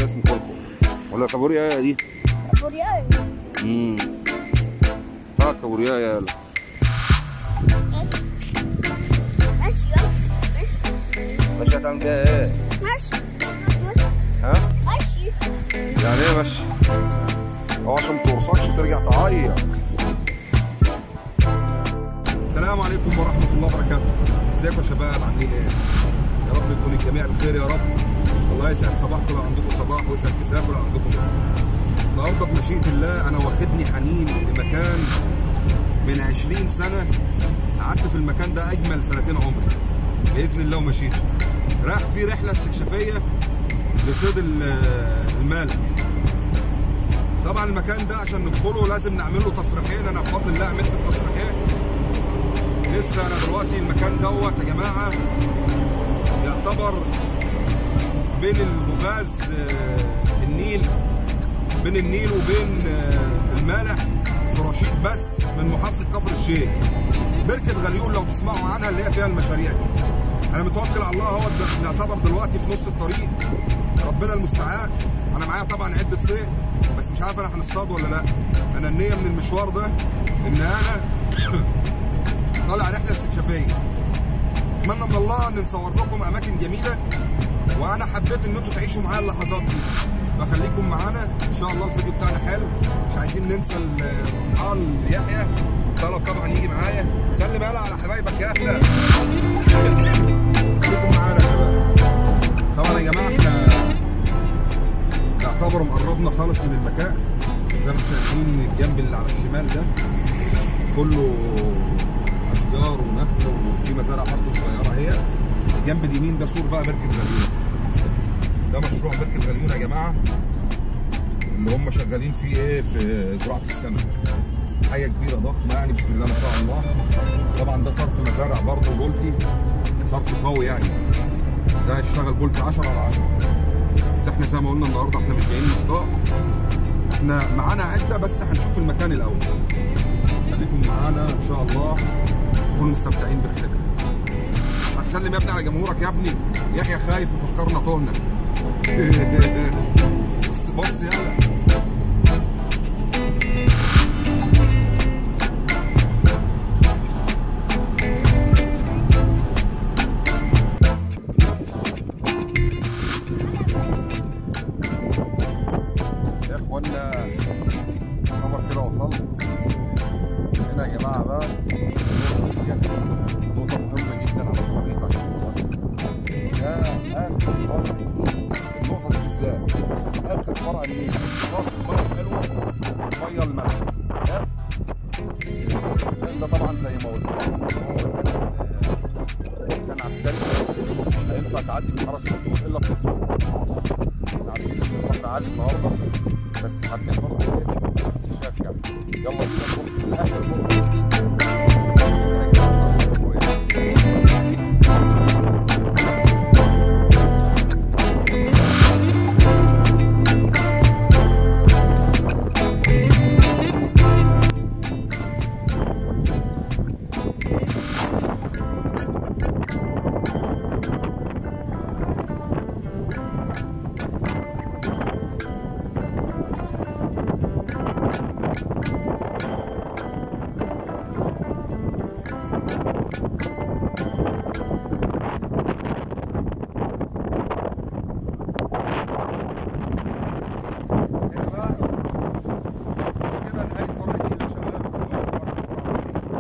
ده اسمه خلخل ولا كابوريا دي كابوريا امم طلعت كابوريا يا يلا ماشي يلا ماشي ماشي هتعمل بيها ايه ماشي ماشي ها ماشي يعني ايه ماشي هو عشان ما توصلش ترجع تعيط السلام عليكم ورحمه الله وبركاته ازيكم يا شباب عاملين ايه يا رب يكون الجميع بخير يا رب الله يسعد صباحكم لو عندكم صباح ويسعد مساكم لو عندكم مساء النهارده بمشيئه الله انا واخدني حنين لمكان من 20 سنه قعدت في المكان ده اجمل سنتين عمري باذن الله ومشيته رايح في رحله استكشافيه لصيد ال- المالح طبعا المكان ده عشان ندخله لازم نعمل له تصريحين انا بفضل الله عملت التصريحين لسه انا دلوقتي المكان دوت يا جماعه يعتبر بين المغاز آه، النيل بين النيل وبين آه، المالح في رشيد بس من محافظه كفر الشيخ بركه غليون لو تسمعوا عنها اللي هي فيها المشاريع دي انا متوكل على الله هو نعتبر دلوقتي في نص الطريق ربنا المستعان انا معايا طبعا عده صيد بس مش عارف انا هنصطاد ولا لا انا النيه من المشوار ده ان انا طالع رحله استكشافيه اتمنى من الله ان نصور لكم اماكن جميله وانا حبيت ان انتوا تعيشوا معايا اللحظات دي فخليكم معانا ان شاء الله الفيديو بتاعنا حلو مش عايزين ننسى الرحال يحيى طلب طبعا يجي معايا سلم يلا على حبايبك يا اهلا خليكم معانا يا شباب طبعا يا جماعه احنا نعتبر مقربنا خالص من المكان زي ما انتم شايفين الجنب اللي على الشمال ده كله اشجار ونخل وفي مزارع برضه صغيره اهي الجنب اليمين ده سور بقى بركه غليون ده مشروع بركه غليون يا جماعه اللي هم شغالين فيه ايه في زراعه السمك حاجه كبيره ضخمه يعني بسم الله ما شاء الله طبعا ده صرف مزارع برضه بولتي صرف قوي يعني ده هيشتغل بولت 10 على 10 بس احنا زي ما قلنا النهارده احنا مش جايين نصطاد احنا معانا عده بس هنشوف المكان الاول خليكم معانا ان شاء الله نكون مستمتعين برحلتنا مش هتسلم يا ابني على جمهورك يا ابني يحيى خايف وفكرنا تهنا بص بص يلا يا اخوانا خبر كده وصلت هنا يا جماعه بقى نقطة مهمة جدا على الخريطة عشان نوصل. ده آخر فرع النقطة دي بالذات آخر فرع النيل نقطة المية الحلوة المية المالحة ها؟ المكان ده طبعا زي ما قلت لكم هو مكان مكان عسكري مش هينفع تعدي من حرس الحدود إلا بتصريح احنا عارفين ان البحر عالي النهارده بس حبيت برضه ايه استكشاف يعني يلا بينا نروح لاخر نقطه هنا بقى كده نهايه فرع النيل يا شباب فرع فرع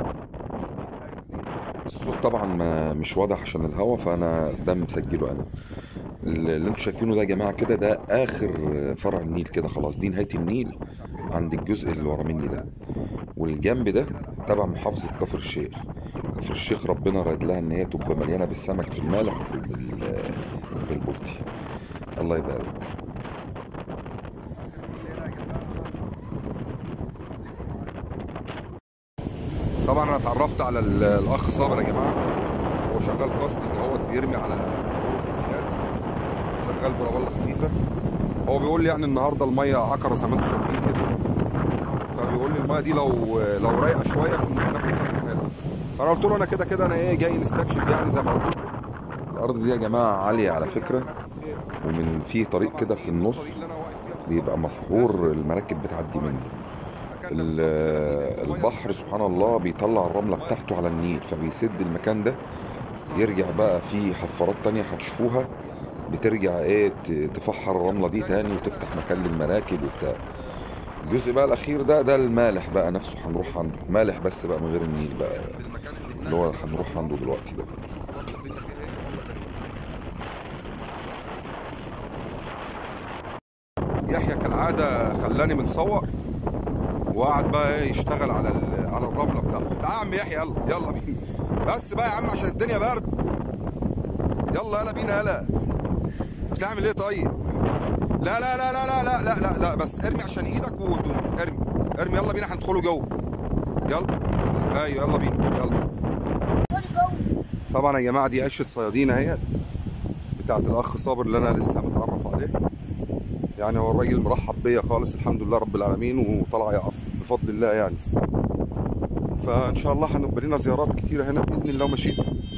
النيل الصوت طبعا ما مش واضح عشان الهوا فانا ده مسجله انا اللي انتوا شايفينه ده يا جماعه كده ده اخر فرع النيل كده خلاص دي نهايه النيل عند الجزء اللي ورا مني ده والجنب ده تبع محافظه كفر الشيخ كفر الشيخ ربنا رايد لها ان هي تبقى مليانه بالسمك في المالح وفي بال- بالبلطي الله يبارك طبعا انا اتعرفت على ال- الاخ صابر يا جماعه هو شغال كاستنج اهوت بيرمي على رؤوس وسيادس شغال برابله خفيفه هو بيقول لي يعني النهارده الميه عكره زي ما انتم شايفين كده فبيقول لي الميه دي لو لو رايقه شويه كنا هناخد سمك حلو فانا قلت له انا كده كده انا ايه جاي نستكشف يعني زي ما قلت لكم الارض دي يا جماعه عاليه على فكره ومن فيه طريق كده في النص بيبقى مفحور المراكب بتعدي منه ال- البحر سبحان الله بيطلع الرملة بتاعته على النيل فبيسد المكان ده يرجع بقى في حفارات تانية هتشوفوها بترجع ايه ت- تفحر الرملة دي تاني وتفتح مكان للمراكب وبتاع الجزء بقى الأخير ده ده المالح بقى نفسه هنروح عنده مالح بس بقى من غير النيل بقى اللي هو هنروح عنده دلوقتي ده يحيى كالعاده خلاني متصور وقعد بقى ايه يشتغل على ال- على الرمله بتاعته تعال يا عم يحيى يلا يلا بينا بس بقى يا عم عشان الدنيا برد يلا يلا بينا يلا بتعمل ايه طيب لا لا لا لا لا لا لا لا, لا بس ارمي عشان ايدك وهدومك ارمي ارمي يلا بينا هندخلوا جوه يلا ايوه يلا بينا يلا طبعا يا جماعه دي عشه صيادين اهي بتاعت الاخ صابر اللي انا لسه متعرف عليه يعني هو الراجل مرحب بيا خالص الحمد لله رب العالمين وطلع يقف بفضل الله يعني فان شاء الله هنبقى لنا زيارات كتيره هنا باذن الله وماشيين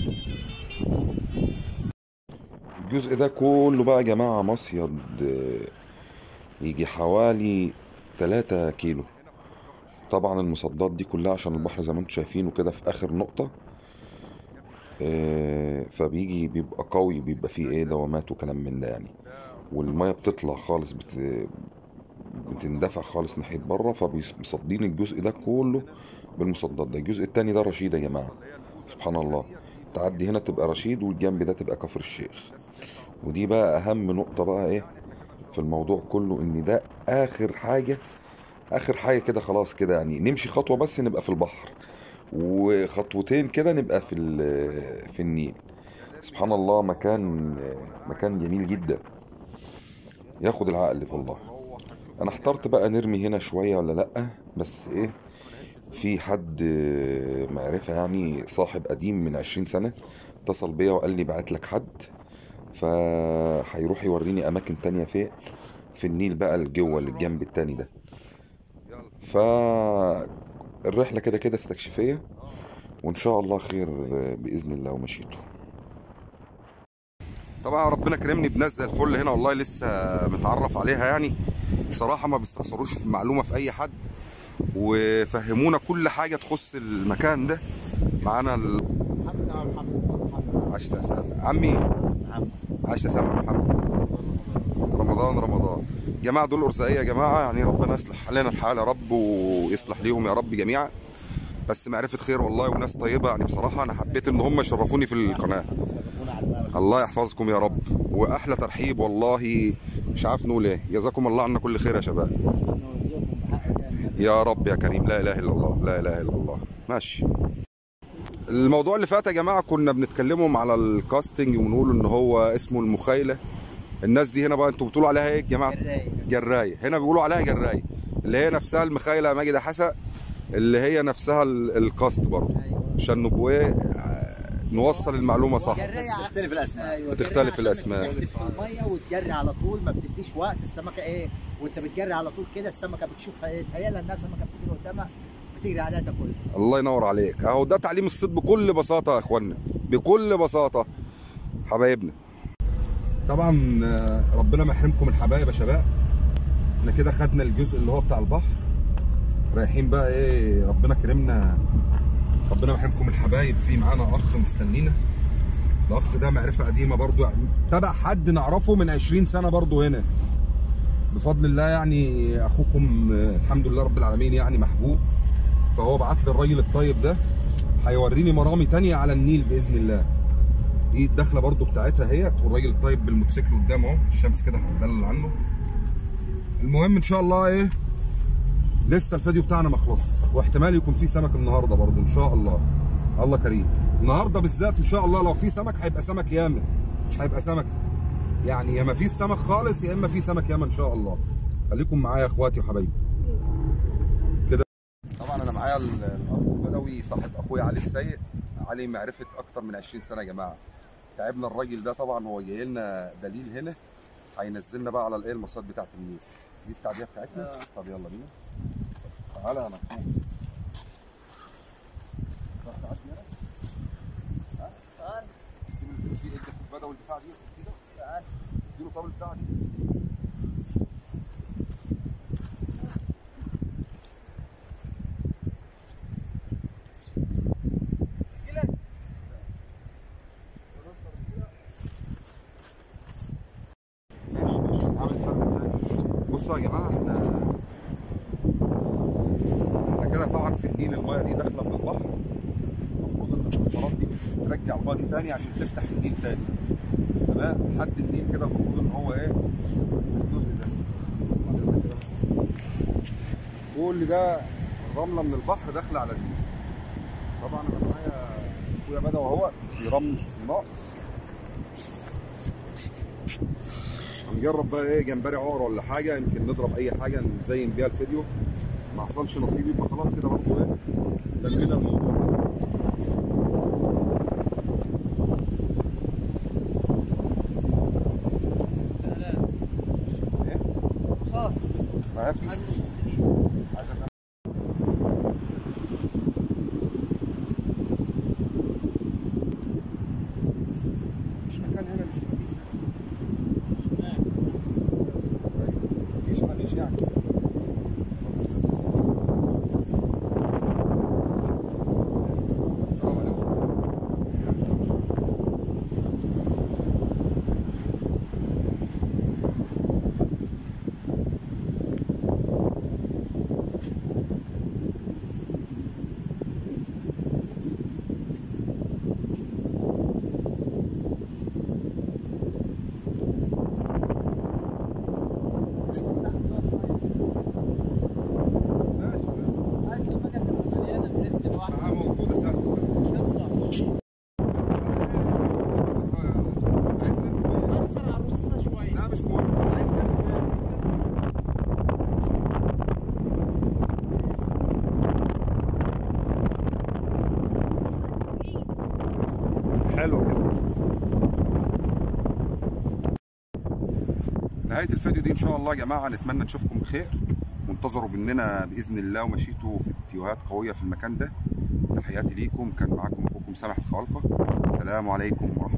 الجزء ده كله بقى يا جماعة مصيد آه، يجي حوالي 3 كيلو طبعا المصدات دي كلها عشان البحر زي ما انتم شايفينه كده في اخر نقطة آه، فبيجي بيبقى قوي بيبقى فيه ايه دوامات وكلام من ده يعني والمية بتطلع خالص بت... بتندفع خالص ناحية بره فبيصدين الجزء ده كله بالمصدات ده الجزء التاني ده رشيد يا جماعة سبحان الله تعدي هنا تبقى رشيد والجنب ده تبقى كفر الشيخ ودي بقى اهم نقطة بقى ايه في الموضوع كله ان ده اخر حاجة اخر حاجة كده خلاص كده يعني نمشي خطوة بس نبقى في البحر وخطوتين كده نبقى في ال- في النيل سبحان الله مكان مكان جميل جدا ياخد العقل والله انا احترت بقى نرمي هنا شوية ولا لأ بس ايه في حد معرفة يعني صاحب قديم من عشرين سنة اتصل بيا وقال لي بعت لك حد فهيروح يوريني اماكن تانية في في النيل بقى الجوه اللي الجنب التاني ده فالرحلة كده كده استكشافية وان شاء الله خير باذن الله ومشيته طبعا ربنا كرمني بناس زي الفل هنا والله لسه متعرف عليها يعني بصراحة ما بيستخسروش في معلومة في أي حد وفهمونا كل حاجة تخص المكان ده معانا ال... عشت أسامة عمي عشت أسامة محمد رمضان رمضان جماعة دول أرزاقية يا جماعة يعني ربنا يصلح لنا الحال يا رب ويصلح ليهم يا رب جميعا بس معرفة خير والله وناس طيبة يعني بصراحة أنا حبيت إن هم يشرفوني في القناة الله يحفظكم يا رب واحلى ترحيب والله مش عارف نقول ايه جزاكم الله عنا كل خير يا شباب يا رب يا كريم لا اله الا الله لا اله الا الله ماشي الموضوع اللي فات يا جماعه كنا بنتكلمهم على الكاستنج ونقول ان هو اسمه المخيله الناس دي هنا بقى انتوا بتقولوا عليها ايه يا جماعه جرايه هنا بيقولوا عليها جرايه اللي هي نفسها المخيله ماجده حسن اللي هي نفسها ال- الكاست برضه عشان نبقوا ايه آه، نوصل المعلومه صح بس بتختلف الاسماء ايوه بتختلف جري عشان الأسماء. بتجري في الميه وتجري على طول ما بتديش وقت السمكه ايه وانت بتجري على طول كده السمكه بتشوفها ايه تهيألها انها سمكه بتجري قدامها بتجري عليها تاكلها الله ينور عليك اهو ده تعليم الصيد بكل بساطه يا اخوانا بكل بساطه حبايبنا طبعا آه، ربنا ما يحرمكم الحبايب يا شباب احنا كده خدنا الجزء اللي هو بتاع البحر رايحين بقى ايه ربنا كرمنا ربنا ما يحرمكم الحبايب في معانا اخ مستنينا الاخ ده معرفه قديمه برضو يعني تبع حد نعرفه من 20 سنه برضو هنا بفضل الله يعني اخوكم آه، الحمد لله رب العالمين يعني محبوب فهو بعت لي الراجل الطيب ده هيوريني مرامي تانية على النيل باذن الله دي الدخله برضو بتاعتها اهيت والراجل الطيب بالموتوسيكل قدامه اهو الشمس كده هتدلل عنه المهم ان شاء الله ايه لسه الفيديو بتاعنا ما خلص واحتمال يكون فيه سمك النهارده برضو ان شاء الله الله كريم النهارده بالذات ان شاء الله لو في سمك هيبقى سمك ياما مش هيبقى سمك يعني يا ما فيش سمك خالص يا اما في سمك ياما ان شاء الله خليكم معايا يا اخواتي وحبايبي طبعا انا معايا ال- الاخ البدوي صاحب اخويا علي السيد علي معرفه اكتر من 20 سنه يا جماعه تعبنا الراجل ده طبعا هو جاي لنا دليل هنا هينزلنا بقى على الايه المصاد بتاعت النيل دي التعبئه بتاعتنا طب يلا بينا تعالى يا محمود تروح تعدي هنا ها؟ سيب اللي في ايدك في البدوي البتاع دي كده اديله طابل بتاع دي ماشي ماشي عامل فرق تاني بصوا يا جماعه احنا احنا كده طبعا في النيل المايه دي داخله من البحر المفروض ان القطارات دي ترجع المايه دي تاني عشان تفتح النيل تاني تمام لحد النيل كده المفروض ان هو ايه الجزء ده بعد إذنك كده بس. كل ده رمله من البحر داخله على النيل طبعا انا معايا اخويا بدوي اهو بيرمل الصناع هنجرب بقى ايه جمبري عقر ولا حاجه يمكن نضرب اي حاجه نزين بيها الفيديو ما حصلش نصيب يبقى خلاص كده برضه ايه تمينا الموضوع ايه رصاص ما في عايز رصاص تقيل عايز أفهم. مفيش مكان هنا للشرابيش مفيش حنيش يعني برافو عليك. ماشي عايز المكان تبقى مليانه بريد الواحد معاه موجودة سهلة خمسه عايز نرمي فين؟ كسر على الرصاصه شويه لا مش مهم عايز نرمي فين؟ حلو كده نهايه الفيديو دي ان شاء الله يا جماعه نتمنى نشوفكم بخير وانتظروا مننا باذن الله ومشيتوا في فيديوهات قويه في المكان ده تحياتي ليكم كان معاكم اخوكم سامح الخالقه السلام عليكم ورحمه